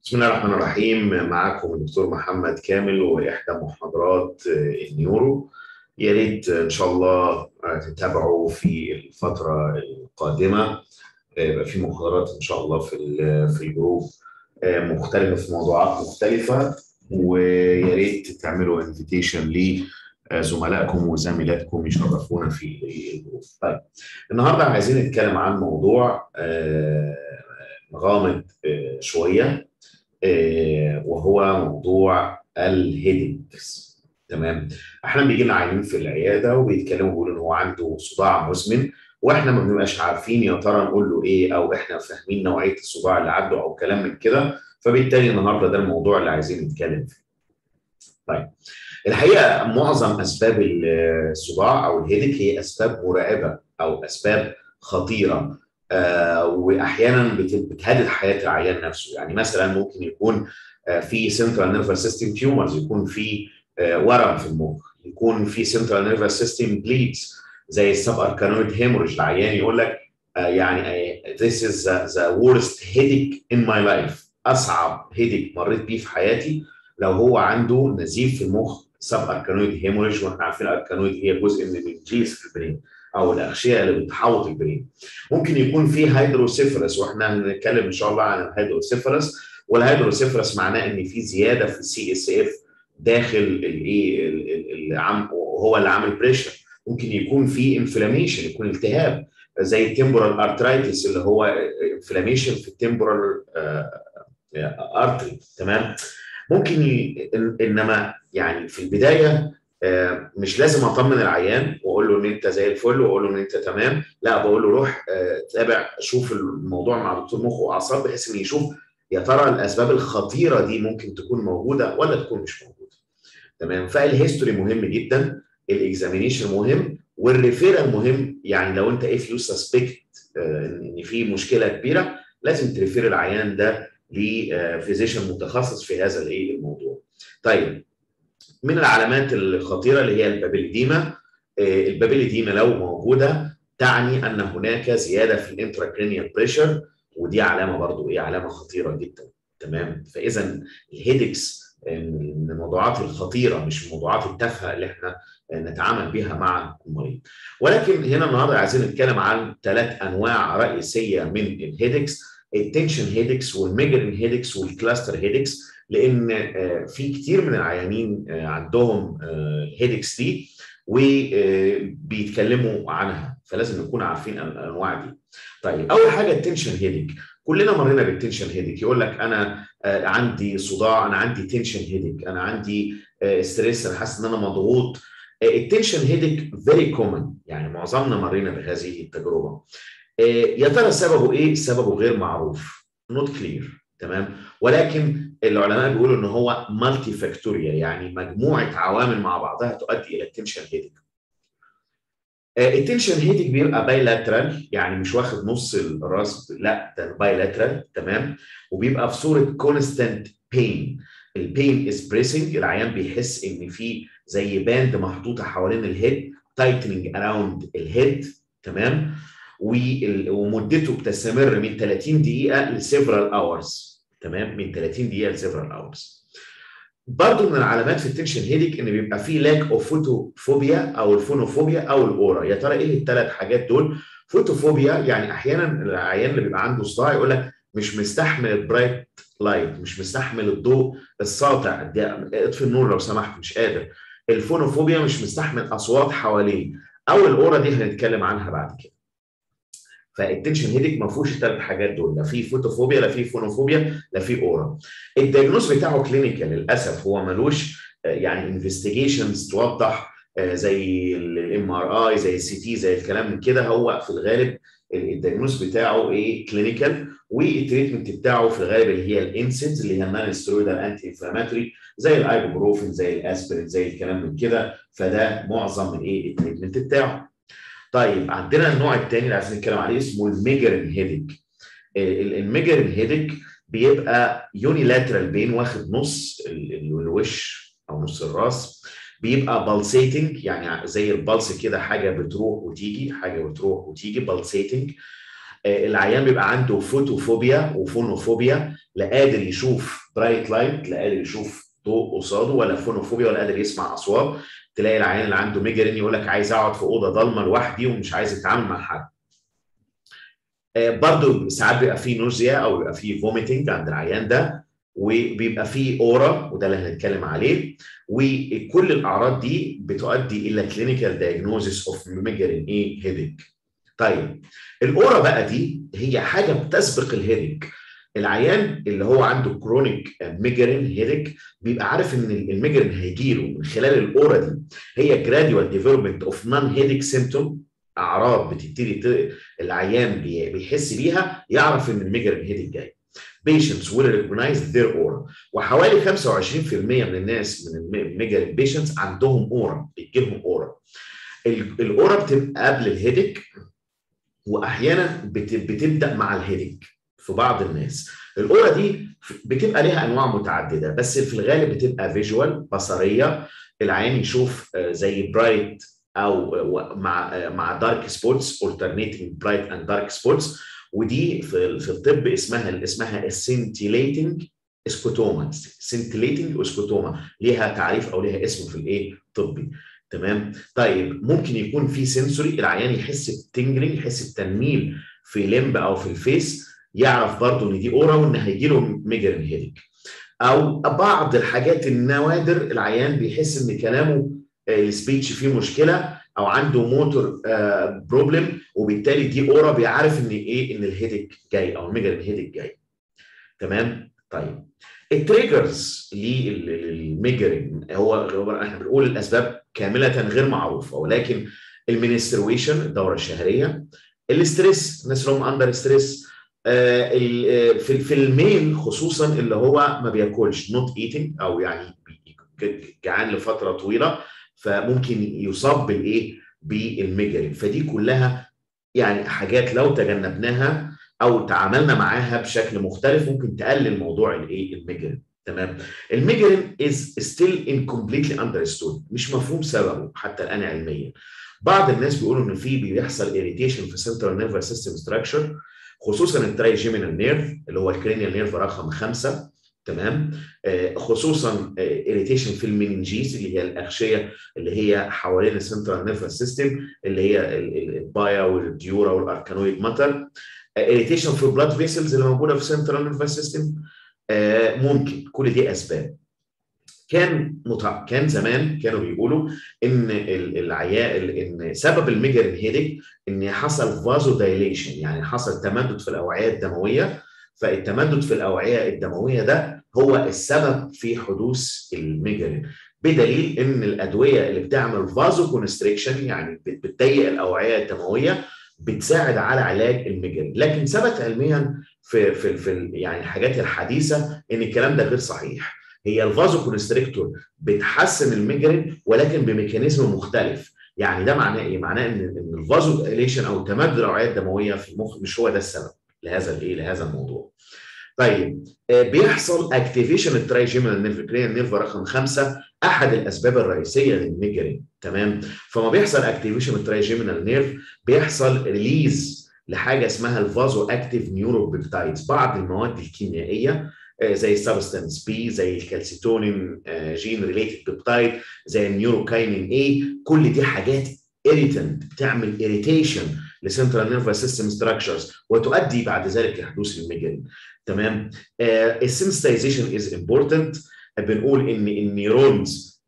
بسم الله الرحمن الرحيم معكم الدكتور محمد كامل واحدى محاضرات النيورو يا ريت ان شاء الله تتابعوا في الفتره القادمه يبقى في محاضرات ان شاء الله في في الجروب مختلفه في موضوعات مختلفه ويا ريت تعملوا انفيتيشن لزملائكم وزميلاتكم يشرفونا في الجروب. طيب النهارده عايزين نتكلم عن موضوع غامض شويه وهو موضوع الهيدنجز تمام احنا بيجي لنا عيانين في العياده وبيتكلموا بيقولوا ان هو عنده صداع مزمن واحنا ما بنبقاش عارفين يا ترى نقول له ايه او احنا فاهمين نوعيه الصداع اللي عنده او كلام من كده فبالتالي النهارده ده الموضوع اللي عايزين نتكلم فيه. طيب الحقيقه معظم اسباب الصداع او الهيدك هي اسباب مرعبه او اسباب خطيره آه واحيانا بتهدد حياه العيان نفسه يعني مثلا ممكن يكون آه في سنترال نيرفس سيستم تيومرز يكون في آه ورم في المخ يكون في سنترال نيرفس سيستم بليدز زي السب اركانويد هيموريج العيان يقول لك يعني this is the, the worst headache in my life اصعب هيدك مريت بيه في حياتي لو هو عنده نزيف في المخ سب اركانويد هيموريج واحنا عارفين الاركانويد هي جزء من الجيز في البرين او الاغشيه اللي بتحوط البرين ممكن يكون في هيدروسيفرس واحنا هنتكلم ان شاء الله عن الهيدروسيفرس والهيدروسيفرس معناه ان في زياده في السي اس اف داخل الايه العم وهو اللي عامل بريشر ممكن يكون في انفلاميشن يكون التهاب زي التمبورال ارترايتس اللي هو انفلاميشن في التمبورال ارتري تمام ممكن ي... انما يعني في البدايه مش لازم اطمن العيان واقول له ان انت زي الفل واقول له ان انت تمام لا بقول له روح تابع شوف الموضوع مع دكتور مخ واعصاب بحيث ان يشوف يا ترى الاسباب الخطيره دي ممكن تكون موجوده ولا تكون مش موجوده تمام فالهيستوري مهم جدا الاكزامينيشن مهم والريفيرال مهم يعني لو انت اف يو سسبكت ان في مشكله كبيره لازم تريفير العيان ده لفيزيشن متخصص في هذا الايه الموضوع طيب من العلامات الخطيره اللي هي البابيليديما البابيليديما لو موجوده تعني ان هناك زياده في الانتراكرينيال بريشر ودي علامه برضو ايه علامه خطيره جدا تمام فاذا الهيدكس من الموضوعات الخطيره مش الموضوعات التافهه اللي احنا نتعامل بها مع المريض ولكن هنا النهارده عايزين نتكلم عن ثلاث انواع رئيسيه من الهيدكس التنشن هيدكس والميجرين هيدكس والكلاستر هيدكس لان في كتير من العيانين عندهم هيدكس دي وبيتكلموا عنها فلازم نكون عارفين الانواع دي. طيب اول حاجه التنشن هيدك كلنا مرينا بالتنشن هيدك يقول لك انا عندي صداع انا عندي تنشن هيدك انا عندي ستريس انا حاسس ان انا مضغوط التنشن هيدك فيري كومن يعني معظمنا مرينا بهذه التجربه يا ترى سببه ايه؟ سببه غير معروف نوت كلير تمام ولكن العلماء بيقولوا ان هو مالتي فاكتوريال يعني مجموعه عوامل مع بعضها تؤدي الى التنشن هيدك التنشن هيدك بيبقى بايلاترال يعني مش واخد نص الراس لا ده بايلاترال تمام وبيبقى في صوره كونستانت بين البين از بريسنج العيان بيحس ان في زي باند محطوطه حوالين الهيد تايتنينج اراوند الهيد تمام ومدته بتستمر من 30 دقيقه لسيفرال اورز تمام من 30 دقيقه لسيفرال اورز برضه من العلامات في التنشن هيدك ان بيبقى في لاك اوف فوتوفوبيا او الفونوفوبيا او الاورا يا ترى ايه الثلاث حاجات دول فوتوفوبيا يعني احيانا العيان اللي بيبقى عنده صداع يقول لك مش مستحمل البرايت لايت مش مستحمل الضوء الساطع اطفي النور لو سمحت مش قادر الفونوفوبيا مش مستحمل اصوات حواليه او الاورا دي هنتكلم عنها بعد كده فالتنشن هيدك ما فيهوش الثلاث حاجات دول لا في فوتوفوبيا لا في فونوفوبيا لا في اورا الدياجنوز بتاعه كلينيكال للاسف هو ملوش يعني انفستيجيشنز توضح زي الام ار اي زي السي تي زي الكلام من كده هو في الغالب الدياجنوز بتاعه ايه كلينيكال والتريتمنت بتاعه في الغالب اللي هي الانسيدز اللي هي النان ستيرويدال انتي انفلاماتوري زي الايبوبروفين زي الاسبرين زي الكلام من كده فده معظم الايه التريتمنت بتاعه طيب عندنا النوع الثاني اللي عايزين نتكلم عليه اسمه الميجرين هيدك الميجرين هيدك بيبقى يونيلاترال بين واخد نص الوش او نص الراس بيبقى بالسيتنج يعني زي البلس كده حاجه بتروح وتيجي حاجه بتروح وتيجي بالسيتنج العيان بيبقى عنده فوتوفوبيا وفونوفوبيا لا قادر يشوف برايت لايت لا قادر يشوف ضوء قصاده ولا فونوفوبيا ولا قادر يسمع اصوات تلاقي العيان اللي عنده ميجرين يقول لك عايز اقعد في اوضه ضلمه لوحدي ومش عايز اتعامل مع حد برضه ساعات بيبقى فيه نوزيا او بيبقى فيه فوميتنج عند العيان ده وبيبقى فيه اورا وده اللي هنتكلم عليه وكل الاعراض دي بتؤدي الى كلينيكال دايجنوزيس اوف ميجرين ايه هيديك طيب الاورا بقى دي هي حاجه بتسبق الهيديك العيان اللي هو عنده كرونيك ميجرين هيديك بيبقى عارف ان الميجرين هيجي له من خلال الاورا دي هي جراديوال ديفلوبمنت اوف نون هيديك سيمتوم اعراض بتبتدي العيان بيحس بيها يعرف ان الميجرين هيديك جاي patients will recognize their aura وحوالي 25% من الناس من الميجرين بيشنتس عندهم اورا بيجي لهم اورا الاورا بتبقى قبل الهيديك واحيانا بتبدا مع الهيديك في بعض الناس الاورا دي بتبقى لها انواع متعدده بس في الغالب بتبقى فيجوال بصريه العين يشوف زي برايت او مع مع دارك سبوتس alternating برايت اند دارك سبوتس ودي في في الطب اسمها اسمها السنتيليتنج اسكوتوما سنتيليتنج اسكوتوما ليها تعريف او ليها اسم في الايه الطبي تمام طيب ممكن يكون في سنسوري العيان يحس بتنجرينج يحس بتنميل في لمب او في الفيس يعرف برضه ان دي اورا وان هيجي له ميجرين هيديك او بعض الحاجات النوادر العيان بيحس ان كلامه السبيتش فيه مشكله او عنده موتور بروبلم وبالتالي دي اورا بيعرف ان ايه ان الهيديك جاي او الميجرين هيديك جاي تمام طيب التريجرز للميجرين هو احنا بنقول الاسباب كامله غير معروفه ولكن المينسترويشن الدوره الشهريه الاستريس الناس اللي هم اندر ستريس في في الميل خصوصا اللي هو ما بياكلش نوت ايتنج او يعني جعان لفتره طويله فممكن يصاب بالايه بالميجرين فدي كلها يعني حاجات لو تجنبناها او تعاملنا معاها بشكل مختلف ممكن تقلل موضوع الايه الميجرين تمام الميجرين از ستيل انكمبليتلي اندرستود مش مفهوم سببه حتى الان علميا بعض الناس بيقولوا ان في بيحصل اريتيشن في سنترال نيرفس سيستم ستراكشر خصوصا الترايجيمينال نيرف اللي هو الكرينيال نيرف رقم خمسه تمام آه خصوصا اريتيشن في المننجيز اللي هي الاغشيه اللي هي حوالين السنترال نيرفس سيستم اللي هي البايا والديورا والاركانويد ماتر اريتيشن في البلاد فيسلز اللي موجوده في السنترال نيرفس سيستم آه ممكن كل دي اسباب كان متع... كان زمان كانوا بيقولوا ان العياء ان سبب الميجرين هيديك ان حصل فازو دايليشن يعني حصل تمدد في الاوعيه الدمويه فالتمدد في الاوعيه الدمويه ده هو السبب في حدوث الميجرين بدليل ان الادويه اللي بتعمل فازو كونستريكشن يعني بتضيق الاوعيه الدمويه بتساعد على علاج الميجرين لكن ثبت علميا في في في يعني الحاجات الحديثه ان الكلام ده غير صحيح هي الفازو كونستريكتور بتحسن الميجرين ولكن بميكانيزم مختلف يعني ده معناه ايه معناه ان ان الفازو دايليشن او تمدد الاوعيه الدمويه في المخ مش هو ده السبب لهذا الايه لهذا الموضوع طيب بيحصل اكتيفيشن الترايجيمينال نيرف كرينيال نيرف رقم خمسه احد الاسباب الرئيسيه للميجرين تمام فما بيحصل اكتيفيشن الترايجيمينال نيرف بيحصل ريليز لحاجه اسمها الفازو اكتيف نيوروبيبتايدز بعض المواد الكيميائيه زي السبستانس بي زي الكالسيتونين جين ريليتد بيبتايد زي النيوروكاينين اي كل دي حاجات irritant بتعمل irritation لسنترال نيرفس سيستم ستراكشرز وتؤدي بعد ذلك لحدوث الميجرين تمام السنسيتايزيشن از امبورتنت بنقول ان النيورونز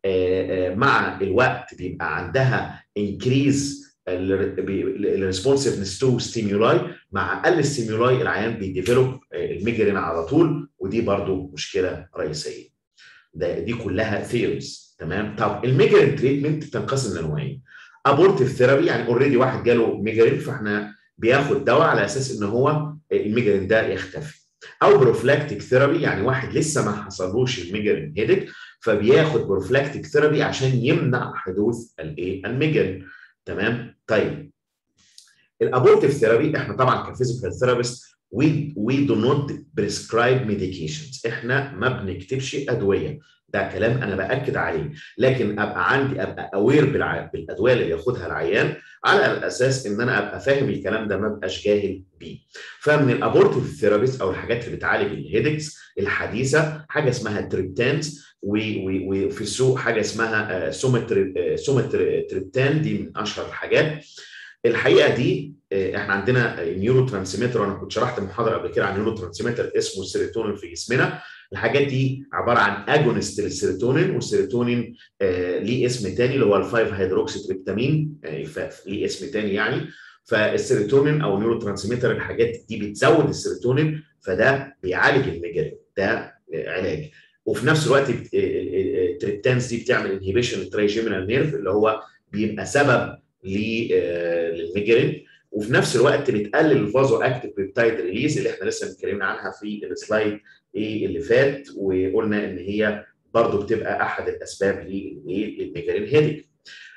مع الوقت بيبقى عندها انكريز الريسبونسفنس تو ستيمولاي مع اقل ستيمولاي العيان بيديفلوب الميجرين على طول ودي برضو مشكله رئيسيه ده دي كلها ثيوريز تمام طب الميجرين تريتمنت تنقسم لنوعين ابورتيف ثيرابي يعني اوريدي واحد جاله ميجرين فاحنا بياخد دواء على اساس ان هو الميجرين ده يختفي او بروفلاكتيك ثيرابي يعني واحد لسه ما حصلوش الميجرين هيدك فبياخد بروفلاكتيك ثيرابي عشان يمنع حدوث الايه الميجرين تمام طيب الابورتيف ثيرابي احنا طبعا كفيزيكال ثيرابيست وي وي دو نوت بريسكرايب ميديكيشنز احنا ما بنكتبش ادويه ده كلام انا باكد عليه لكن ابقى عندي ابقى اوير بالادويه اللي بياخدها العيان على الاساس ان انا ابقى فاهم الكلام ده ما ابقاش جاهل بيه فمن الابورتيف ثيرابيست او الحاجات اللي بتعالج الهيدكس الحديثه حاجه اسمها تريبتانز وفي السوق حاجه اسمها سومتريبتان دي من اشهر الحاجات الحقيقه دي احنا عندنا نيورو ترانسميتر وانا كنت شرحت محاضره قبل كده عن نيورو ترانسميتر اسمه السيروتونين في جسمنا الحاجات دي عباره عن اجونست للسيروتونين والسيروتونين آه ليه اسم تاني اللي هو الفايف هيدروكسي تريبتامين آه ليه اسم تاني يعني فالسيروتونين او نيورو ترانسميتر الحاجات دي بتزود السيروتونين فده بيعالج الميجرين ده علاج وفي نفس الوقت التريبتانز دي بتعمل انهيبيشن الترايجيمينال نيرف اللي هو بيبقى سبب للميجرين وفي نفس الوقت بتقلل الفازو اكتيف بيبتايد ريليز اللي احنا لسه اتكلمنا عنها في السلايد ايه اللي فات وقلنا ان هي برضو بتبقى احد الاسباب للميجرين هيديك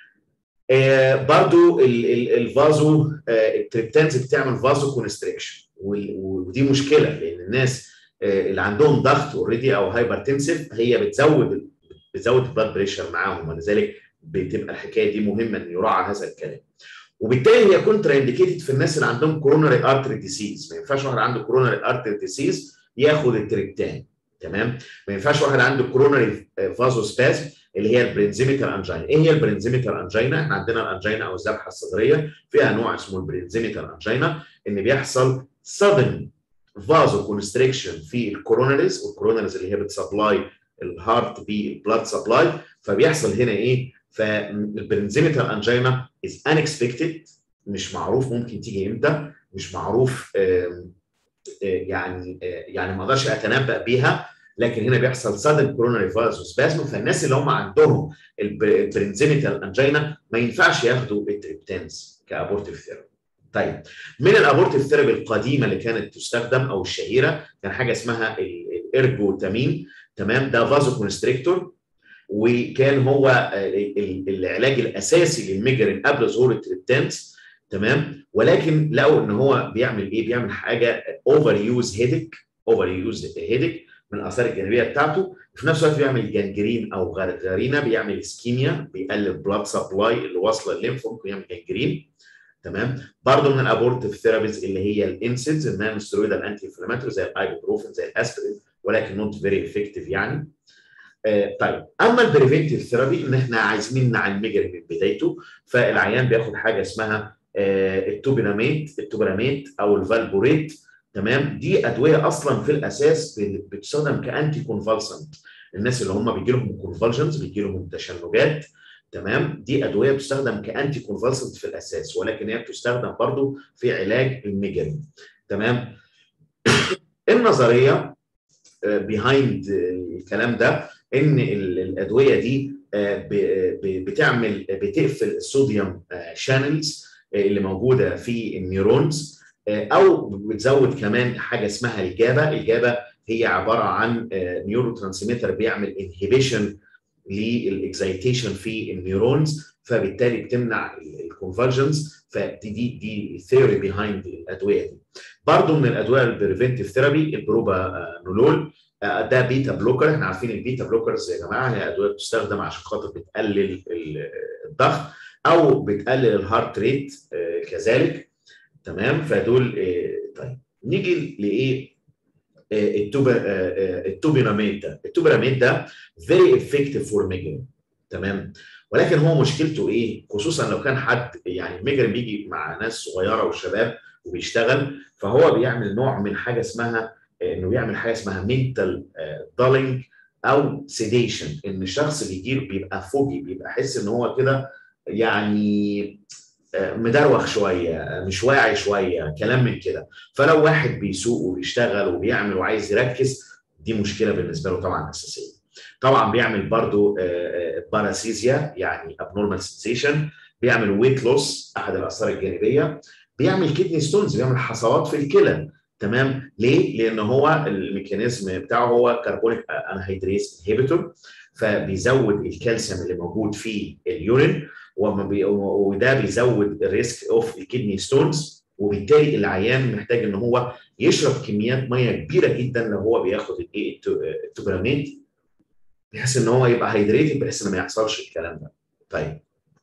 آه برضو الفازو آه التريبتانز بتعمل فازو كونستريكشن ودي مشكله لان الناس آه اللي عندهم ضغط اوريدي او هايبرتنسيف هي بتزود بتزود البلاد بريشر معاهم ولذلك بتبقى الحكايه دي مهمه ان يراعى هذا الكلام وبالتالي هي كونترا انديكيتد في الناس اللي عندهم كوروناري ارتري ديسيز ما ينفعش واحد عنده كوروناري ارتري ديسيز ياخد التريبتان تمام ما ينفعش واحد عنده كوروناري فازو سبازم اللي هي البرنزيميتال انجينا ايه هي البرنزيميتال انجينا احنا عندنا الانجينا او الذبحه الصدريه فيها نوع اسمه البرنزيميتال انجينا ان بيحصل sudden فازو كونستريكشن في الكوروناريز والكوروناريز اللي هي بتسبلاي الهارت بالبلاد سبلاي فبيحصل هنا ايه فالبرنزيميتال انجينا از unexpected مش معروف ممكن تيجي امتى مش معروف يعني يعني ما اقدرش اتنبا بيها لكن هنا بيحصل سادن كوروناري فازوسبازم فالناس اللي هم عندهم البرنزيميتال انجينا ما ينفعش ياخدوا التريبتانز كابورتيف ثيرابي. طيب من الابورتيف ثيرابي القديمه اللي كانت تستخدم او الشهيره كان حاجه اسمها الارجوتامين تمام ده فازو كونستريكتور وكان هو العلاج الاساسي للميجرين قبل ظهور التريبتانز تمام ولكن لقوا ان هو بيعمل ايه؟ بيعمل حاجه اوفر يوز هيدك اوفر يوز هيدك من الاثار الجانبيه بتاعته وفي نفس الوقت بيعمل جانجرين او غرغرينه بيعمل اسكيميا بيقلل بلاد سبلاي اللي واصله الليمف ممكن يعمل جانجرين تمام برضه من الابورتيف ثيرابيز اللي هي الانسيدز النان ستيرويدال انتي انفلاماتوري زي الايبوبروفين زي الاسبرين ولكن نوت فيري افكتيف يعني آه طيب اما البريفنتيف ثيرابي ان احنا عايزين نمنع الميجرين من بدايته فالعيان بياخد حاجه اسمها آه التوبيناميت التوبيناميت او الفالبوريت تمام دي ادويه اصلا في الاساس بتستخدم كانتي كونفالسنت الناس اللي هم بيجي لهم كونفالجنز بيجي لهم تشنجات تمام دي ادويه بتستخدم كانتي كونفالسنت في الاساس ولكن هي بتستخدم برضو في علاج الميجرين تمام النظريه بيهايند الكلام ده ان الادويه دي بتعمل بتقفل الصوديوم شانلز اللي موجوده في النيورونز او بتزود كمان حاجه اسمها الجابا الجابا هي عباره عن نيورو ترانسميتر بيعمل انهبيشن للاكزايتيشن في النيورونز فبالتالي بتمنع الكونفرجنز فدي دي دي ثيوري بيهايند الادويه دي برضه من الادويه البريفنتيف ثيرابي البروبا نولول ده بيتا بلوكر احنا عارفين البيتا بلوكرز يا جماعه هي ادويه بتستخدم عشان خاطر بتقلل الضغط او بتقلل الهارت ريت كذلك تمام فدول طيب نيجي لايه التوبيناميد ده التوبيناميد ده فيري افكتيف فور ميجرين تمام ولكن هو مشكلته ايه خصوصا لو كان حد يعني الميجرين بيجي مع ناس صغيره وشباب وبيشتغل فهو بيعمل نوع من حاجه اسمها انه بيعمل حاجه اسمها منتال دالينج او سيديشن ان الشخص بيجي بيبقى فوجي بيبقى حس ان هو كده يعني مدروخ شويه مش واعي شويه كلام من كده فلو واحد بيسوق وبيشتغل وبيعمل وعايز يركز دي مشكله بالنسبه له طبعا اساسيه طبعا بيعمل برضو باراسيزيا يعني ابنورمال سنسيشن بيعمل ويت لوس احد الاثار الجانبيه بيعمل كدني ستونز بيعمل حصوات في الكلى تمام ليه؟ لان هو الميكانيزم بتاعه هو كربونيك انهيدريز انهبيتور فبيزود الكالسيوم اللي موجود في اليورين وده بيزود الريسك اوف الكدني ستونز وبالتالي العيان محتاج ان هو يشرب كميات ميه كبيره جدا لو هو بياخد الايه التوبراميد بحيث ان هو يبقى هيدريتد بحيث ان ما يحصلش الكلام ده طيب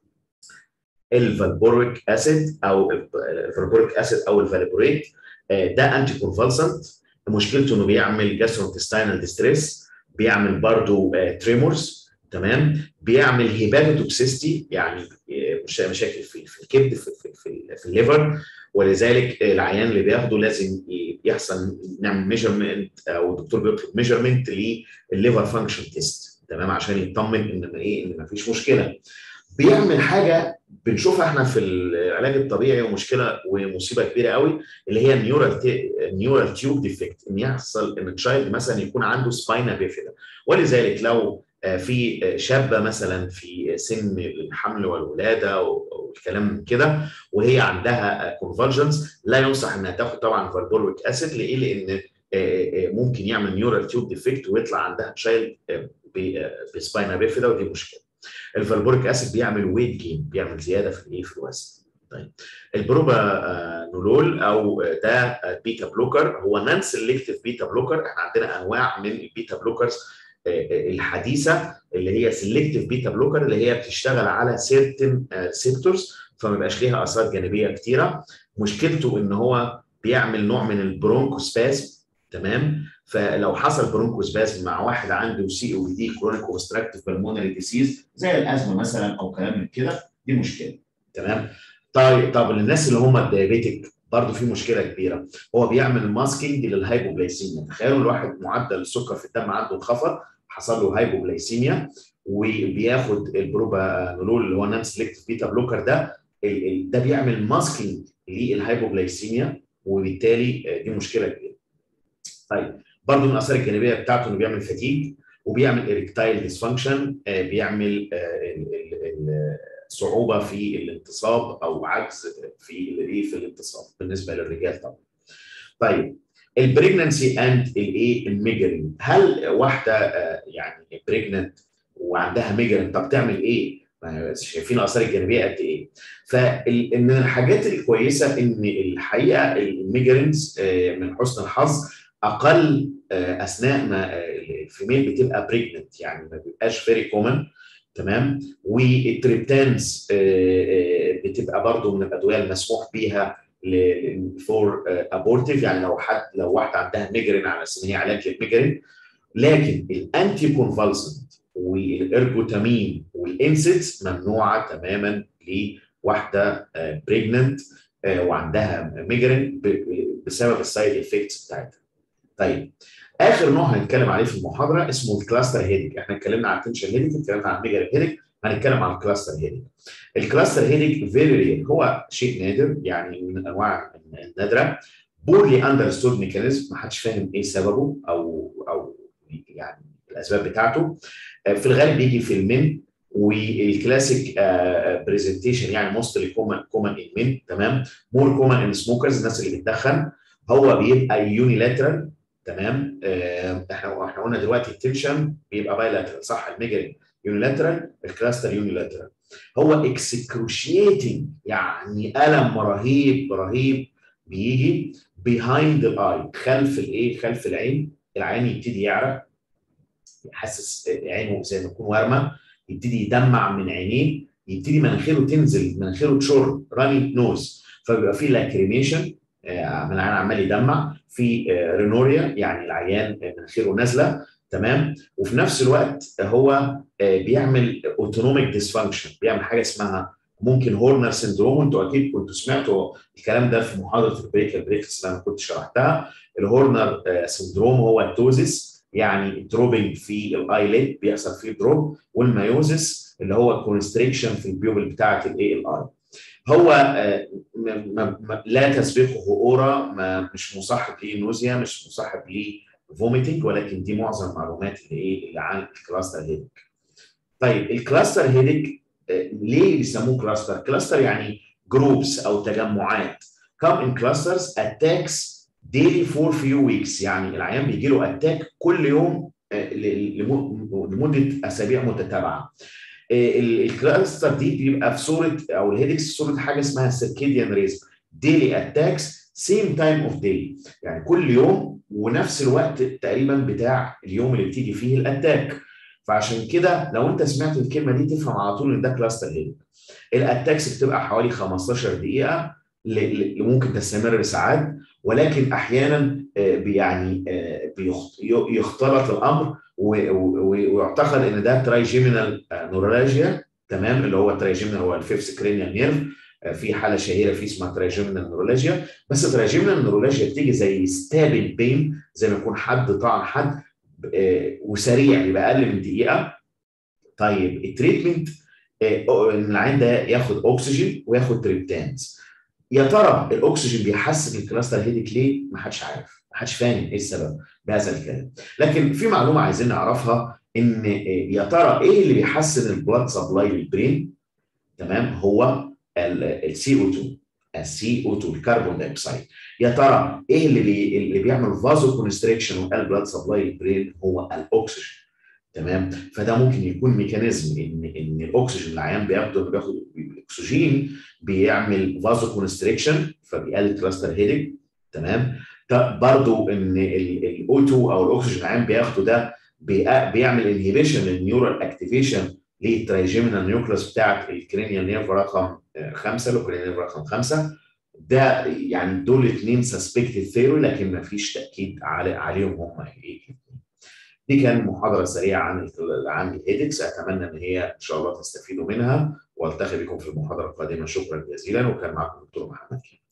الفالبوريك اسيد او الفالبوريك اسيد او الفالبوريت ده انتي كونفالسنت مشكلته انه بيعمل جاسترونتستينال ديستريس بيعمل برضه تريمورز تمام بيعمل هيباتوتوكسيستي يعني مشاكل في في الكبد في في, في, في الليفر ولذلك العيان اللي بياخده لازم يحصل نعمل ميجرمنت او الدكتور بيطلب ميجرمنت للليفر فانكشن تيست تمام عشان يطمن ان ايه ان ما فيش مشكله بيعمل حاجه بنشوفها احنا في العلاج الطبيعي ومشكله ومصيبه كبيره قوي اللي هي النيورال نيورال تيوب ديفكت ان يحصل ان التشايلد مثلا يكون عنده سباينا بيفيدا ولذلك لو في شابه مثلا في سن الحمل والولاده والكلام من كده وهي عندها كونفرجنس لا ينصح انها تاخد طبعا فالبولويك اسيد ليه؟ لان ممكن يعمل نيورال تيوب ديفكت ويطلع عندها تشايلد بسباينا بيفيدا ودي مشكله. الفالبوريك اسيد بيعمل ويت جين بيعمل زياده في الايه في الوزن. طيب البروبا نولول او ده بيتا بلوكر هو نان سيلكتيف بيتا بلوكر احنا عندنا انواع من البيتا بلوكرز الحديثه اللي هي سيلكتيف بيتا بلوكر اللي هي بتشتغل على سيرتن سيكتورز فما بيبقاش ليها اثار جانبيه كتيره مشكلته ان هو بيعمل نوع من البرونكوسباسم تمام فلو حصل برونكوسباسم مع واحد عنده سي او دي كرونيك اوبستراكتيف بالمونري ديسيز زي الازمه مثلا او كلام من كده دي مشكله تمام طيب طب الناس اللي هم الديابيتك برضه في مشكله كبيره هو بيعمل ماسكينج للهايبوجلايسيميا تخيلوا الواحد معدل السكر في الدم عنده انخفض حصل له هايبوجلايسيميا وبياخد البروبانولول اللي هو نان سيلكتيف بيتا بلوكر ده ده بيعمل ماسكينج للهايبوجلايسيميا وبالتالي دي مشكله كبيره. طيب برضه من الاثار الجانبيه بتاعته انه بيعمل فتيج وبيعمل اريكتايل ديسفانكشن بيعمل صعوبه في الانتصاب او عجز في الايه في الانتصاب بالنسبه للرجال طبعا. طيب البريجننسي اند الايه الميجرين هل واحده يعني بريجننت وعندها ميجرين طب تعمل ايه؟ شايفين الاثار الجانبيه قد ايه؟ فمن الحاجات الكويسه ان الحقيقه الميجرينز من حسن الحظ اقل اثناء ما الفيميل بتبقى بريجننت يعني ما بيبقاش فيري كومن تمام والتريبتانز بتبقى برضو من الادويه المسموح بيها فور ابورتيف يعني لو حد لو واحده عندها ميجرين على اساس ان هي علاج للميجرين لكن الانتي كونفالسنت والارجوتامين والانسيتس ممنوعه تماما لواحده بريجننت وعندها ميجرين بسبب السايد افكتس بتاعتها. طيب اخر نوع هنتكلم عليه في المحاضره اسمه الكلاستر هيدك احنا اتكلمنا عن التنشن هيدك اتكلمنا عن الميجرين هيدك هنتكلم عن الكلاستر هيدك الكلاستر هيدك فيري رير هو شيء نادر يعني من الانواع النادره بورلي اندرستود ميكانيزم ما حدش فاهم ايه سببه او او يعني الاسباب بتاعته في الغالب بيجي في المن والكلاسيك برزنتيشن يعني موستلي كومن كومن ان من تمام مور كومن ان سموكرز الناس اللي بتدخن هو بيبقى يونيلاترال تمام احنا احنا قلنا دلوقتي التنشن بيبقى بايلاترال صح الميجرين يونيلاترال الكلاستر يونيلاترال هو اكسكروشيتنج يعني الم رهيب رهيب بيجي بيهايند الاي خلف الايه خلف العين العين يبتدي يعرق يحسس عينه زي ما يكون ورمه يبتدي يدمع من عينيه يبتدي مناخيره تنزل مناخيره تشر راني نوز فبيبقى في لاكريميشن من العين عمال يدمع في رينوريا يعني العيان مناخيره نازله تمام وفي نفس الوقت هو بيعمل اوتونوميك ديسفانكشن بيعمل حاجه اسمها ممكن هورنر سندروم انتوا اكيد كنتوا سمعتوا الكلام ده في محاضره البريك البريكس اللي انا كنت شرحتها الهورنر سندروم هو التوزيس يعني دروبنج في الايليد بيحصل فيه دروب والمايوزس اللي هو كونستريكشن في البيوبل بتاعه الاي ال اي هو لا تسبقه اورا ما مش مصاحب ليه نوزيا مش مصاحب ليه فوميتنج ولكن دي معظم المعلومات اللي ايه اللي عن الكلاستر هيدك طيب الكلاستر هيدك ليه بيسموه كلاستر كلاستر يعني جروبس او تجمعات come in clusters attacks daily for few weeks يعني العيان بيجي له اتاك كل يوم لمده اسابيع متتابعه الكلاستر دي بيبقى في صوره او الهيدكس صوره حاجه اسمها سيركيديان ريزم ديلي اتاكس سيم تايم اوف داي يعني كل يوم ونفس الوقت تقريبا بتاع اليوم اللي بتيجي فيه الاتاك فعشان كده لو انت سمعت الكلمه دي تفهم على طول ان ده كلاستر هيدنج الاتاكس بتبقى حوالي 15 دقيقه ممكن تستمر ساعات ولكن احيانا يعني يختلط الامر ويعتقد ان ده ترايجيمينال نورولوجيا تمام اللي هو الترايجيمينال هو الفيفث كرينيال نيرف في حاله شهيره فيه اسمها ترايجيمينال نورولوجيا بس ترايجيمينال نورولوجيا بتيجي زي ستابل بين زي ما يكون حد طعن حد وسريع يبقى اقل من دقيقه طيب التريتمنت ان العين ده ياخد اكسجين وياخد تريبتانز يا ترى الاكسجين بيحسن الكلاستر هيدك ليه؟ ما حدش عارف، ما حدش فاهم ايه السبب بهذا الكلام. لكن في معلومه عايزين نعرفها ان يا ترى ايه اللي بيحسن البلاد سبلاي للبرين؟ تمام هو السي او 2 السي او 2 الكربون دايوكسيد يا ترى ايه اللي بي اللي بيعمل فازو كونستريكشن والبلاد سبلاي للبرين هو الاكسجين تمام فده ممكن يكون ميكانيزم ان ان الاكسجين اللي العيان بياخده بياخد الاكسجين بيعمل فازو كونستريكشن فبيقلل كلاستر هيدنج تمام برضه ان الاو 2 او الاكسجين العيان بياخده ده بيعمل انهيبيشن للنيورال اكتيفيشن للترايجيمينال نيوكليس بتاعت الكرينيال نيرف رقم خمسه الكرينيال نيرف رقم خمسه ده يعني دول اثنين سسبكتد ثيوري لكن ما فيش تاكيد علي عليهم هم ايه دي كان محاضره سريعه عن عن الهيدكس اتمنى ان هي ان شاء الله تستفيدوا منها والتقي بكم في المحاضره القادمه شكرا جزيلا وكان معكم الدكتور محمد كامل